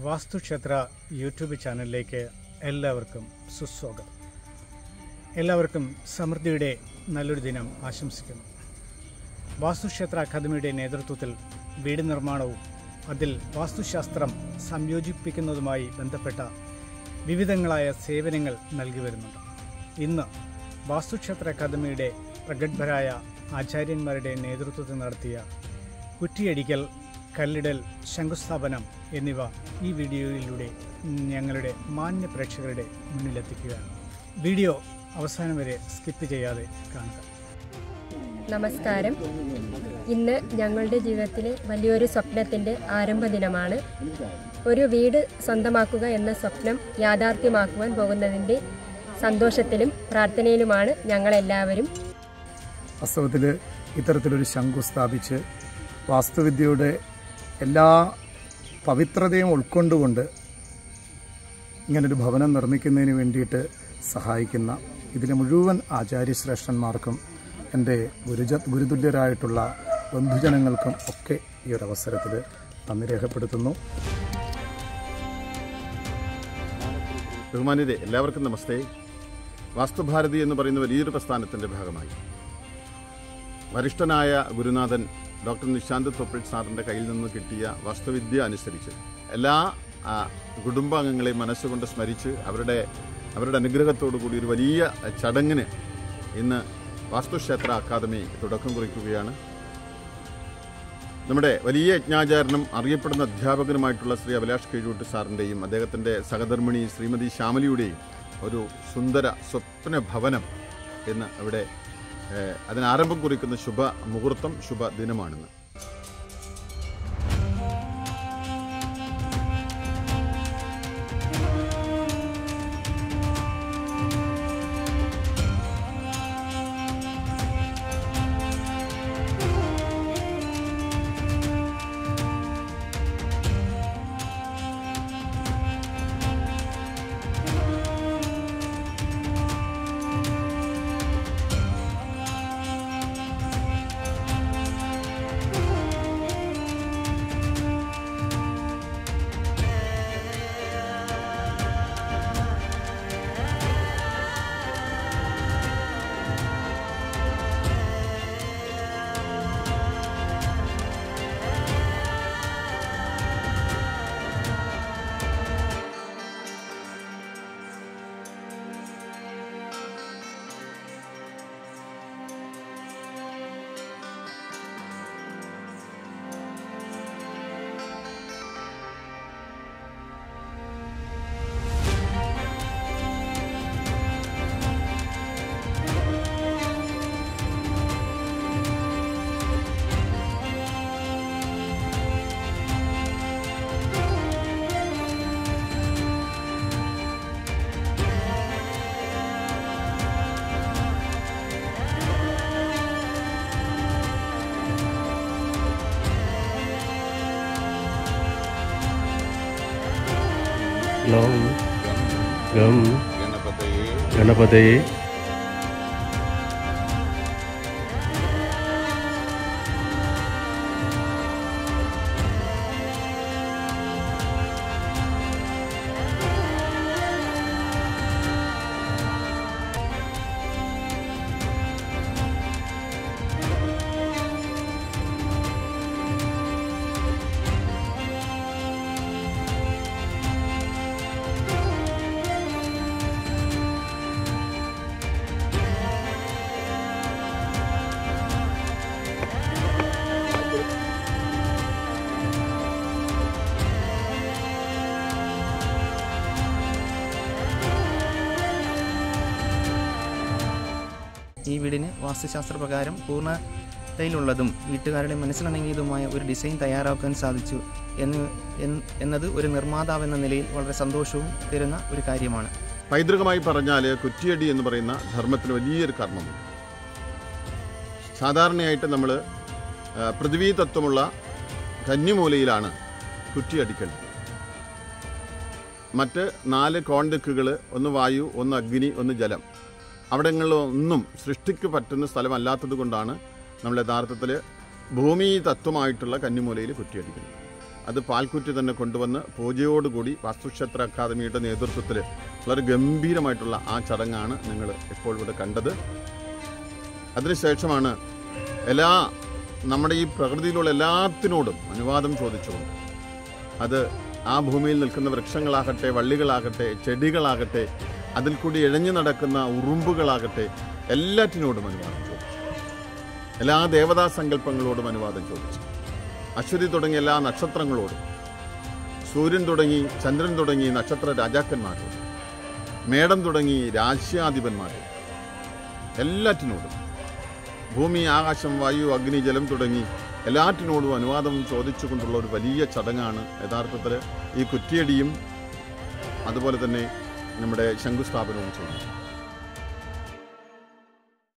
വാസ്തുക്ഷേത്ര YouTube ചാനലിലേക്ക് എല്ലാവർക്കും സുസ്വാഗതം എല്ലാവർക്കും സമൃദ്ധിയുടെ നല്ലൊരു ദിനം ആശംസിക്കുന്നു വാസ്തുക്ഷേത്ര അക്കാദമിയുടെ നേതൃത്വത്തിൽ വീട് നിർമ്മാണവും അതിൽ വാസ്തുശാസ്ത്രം സംയോജിപ്പിക്കുന്നതുമായി ബന്ധപ്പെട്ട വിവിധങ്ങളായ സേവനങ്ങൾ നൽകി വരുന്നുണ്ട് ഇന്ന് വാസ്തുക്ഷേത്ര അക്കാദമിയുടെ പ്രഗത്ഭരായ ആചാര്യന്മാരുടെ നേതൃത്വത്തിൽ നടത്തിയ കുറ്റിയടിക്കൽ കല്ലിടൽ ശംഖുസ്ഥാപനം എന്നിവ ഈ വീഡിയോയിലൂടെ ഞങ്ങളുടെ മാന്യ പ്രേക്ഷകരുടെ മുന്നിലെത്തിക്കുകയാണ് വീഡിയോ അവസാനം വരെ സ്കിപ്പ് ചെയ്യാതെ കാണുക നമസ്കാരം ഇന്ന് ഞങ്ങളുടെ ജീവിതത്തിലെ വലിയൊരു സ്വപ്നത്തിൻ്റെ ആരംഭ ദിനമാണ് ഒരു വീട് സ്വന്തമാക്കുക എന്ന സ്വപ്നം യാഥാർത്ഥ്യമാക്കുവാൻ പോകുന്നതിൻ്റെ സന്തോഷത്തിലും പ്രാർത്ഥനയിലുമാണ് ഞങ്ങളെല്ലാവരും വാസ്തവത്തിൽ ഇത്തരത്തിലൊരു ശംഖു സ്ഥാപിച്ച് വാസ്തുവിദ്യയുടെ എല്ലാ പവിത്രതയും ഉൾക്കൊണ്ടുകൊണ്ട് ഇങ്ങനൊരു ഭവനം നിർമ്മിക്കുന്നതിന് വേണ്ടിയിട്ട് സഹായിക്കുന്ന ഇതിലെ മുഴുവൻ ആചാര്യശ്രേഷ്ഠന്മാർക്കും എൻ്റെ ഗുരുജ ഗുരുതുല്യരായിട്ടുള്ള ബന്ധുജനങ്ങൾക്കും ഒക്കെ ഈ ഒരു അവസരത്തിൽ നന്ദി രേഖപ്പെടുത്തുന്നു ബഹുമാന്യരെ എല്ലാവർക്കും നമസ്തേ വാസ്തുഭാരതി എന്ന് പറയുന്ന വലിയൊരു പ്രസ്ഥാനത്തിന്റെ ഭാഗമായി വരിഷ്ഠനായ ഗുരുനാഥൻ ഡോക്ടർ നിശാന്ത് തൊപ്പിൾ സാറിന്റെ കയ്യിൽ നിന്ന് കിട്ടിയ വാസ്തുവിദ്യ അനുസരിച്ച് എല്ലാ ആ, കുടുംബാംഗങ്ങളെയും മനസ്സുകൊണ്ട് സ്മരിച്ച് അവരുടെ അവരുടെ അനുഗ്രഹത്തോടു കൂടി ഒരു വലിയ ചടങ്ങിന് ഇന്ന് വാസ്തുക്ഷേത്ര അക്കാദമി തുടക്കം കുറിക്കുകയാണ് നമ്മുടെ വലിയ യജ്ഞാചാരനും അറിയപ്പെടുന്ന അധ്യാപകനുമായിട്ടുള്ള ശ്രീ അഭിലാഷ് കീഴൂട്ട് സാറിൻ്റെയും അദ്ദേഹത്തിൻ്റെ സഹധർമ്മിണി ശ്രീമതി ശ്യാമലിയുടെയും ഒരു സുന്ദര സ്വപ്ന ഭവനം എന്ന് ഇവിടെ ഏഹ്, അതിന് ആരംഭം കുറിക്കുന്ന ശുഭ മുഹൂർത്തം ശുഭ ദിനമാണെന്ന് ലോം ഗം ഗണപതയെ ഗണപതയെ ഈ വീടിന് വാസ്തുശാസ്ത്രപ്രകാരം പൂർണ്ണതയിലുള്ളതും വീട്ടുകാരുടെ മനസ്സിലിണങ്ങിയതുമായ ഒരു ഡിസൈൻ തയ്യാറാക്കാൻ സാധിച്ചു എന്ന് എന്ന് എന്നത് ഒരു നിർമ്മാതാവ് എന്ന നിലയിൽ വളരെ സന്തോഷവും തരുന്ന ഒരു കാര്യമാണ് പൈതൃകമായി പറഞ്ഞാൽ കുറ്റിയടി എന്ന് പറയുന്ന ധർമ്മത്തിന് വലിയൊരു കർമ്മമുണ്ട് സാധാരണയായിട്ട് നമ്മൾ പൃഥ്വീ തത്വമുള്ള കന്നിമൂലയിലാണ് കുറ്റിയടിക്കേണ്ടത് മറ്റ് നാല് കോൺദിക്കുകൾ ഒന്ന് വായു ഒന്ന് അഗ്നി ഒന്ന് ജലം അവിടങ്ങളിലൊന്നും സൃഷ്ടിക്ക് പറ്റുന്ന സ്ഥലമല്ലാത്തത് കൊണ്ടാണ് നമ്മൾ യഥാർത്ഥത്തിൽ ഭൂമി തത്വമായിട്ടുള്ള കന്നിമൂലയിൽ കുറ്റിയടിക്കുന്നത് അത് പാൽക്കുറ്റി തന്നെ കൊണ്ടുവന്ന് പൂജയോടുകൂടി വാസ്തുക്ഷേത്ര അക്കാദമിയുടെ നേതൃത്വത്തിൽ വളരെ ഗംഭീരമായിട്ടുള്ള ആ ചടങ്ങാണ് നിങ്ങൾ ഇപ്പോൾ ഇവിടെ കണ്ടത് അതിനുശേഷമാണ് എല്ലാ നമ്മുടെ ഈ പ്രകൃതിയിലുള്ള എല്ലാത്തിനോടും അനുവാദം ചോദിച്ചുകൊണ്ട് അത് ആ ഭൂമിയിൽ നിൽക്കുന്ന വൃക്ഷങ്ങളാകട്ടെ വള്ളികളാകട്ടെ ചെടികളാകട്ടെ അതിൽ കൂടി ഇഴഞ്ഞു നടക്കുന്ന ഉറുമ്പുകളാകട്ടെ എല്ലാറ്റിനോടും അനുവാദം ചോദിച്ചു എല്ലാ ദേവതാ സങ്കല്പങ്ങളോടും അനുവാദം ചോദിച്ചു അശ്വതി തുടങ്ങിയ എല്ലാ നക്ഷത്രങ്ങളോടും സൂര്യൻ തുടങ്ങി ചന്ദ്രൻ തുടങ്ങി നക്ഷത്ര രാജാക്കന്മാരോട് മേടം തുടങ്ങി രാശ്യാധിപന്മാരോട് എല്ലാറ്റിനോടും ഭൂമി ആകാശം വായു അഗ്നി ജലം തുടങ്ങി എല്ലാറ്റിനോടും അനുവാദം ചോദിച്ചുകൊണ്ടുള്ള ഒരു വലിയ ചടങ്ങാണ് യഥാർത്ഥത്തിൽ ഈ കുറ്റിയടിയും അതുപോലെ തന്നെ നമ്മുടെ ശംഖുസ്ഥാപനവും ചെയ്യുന്നത്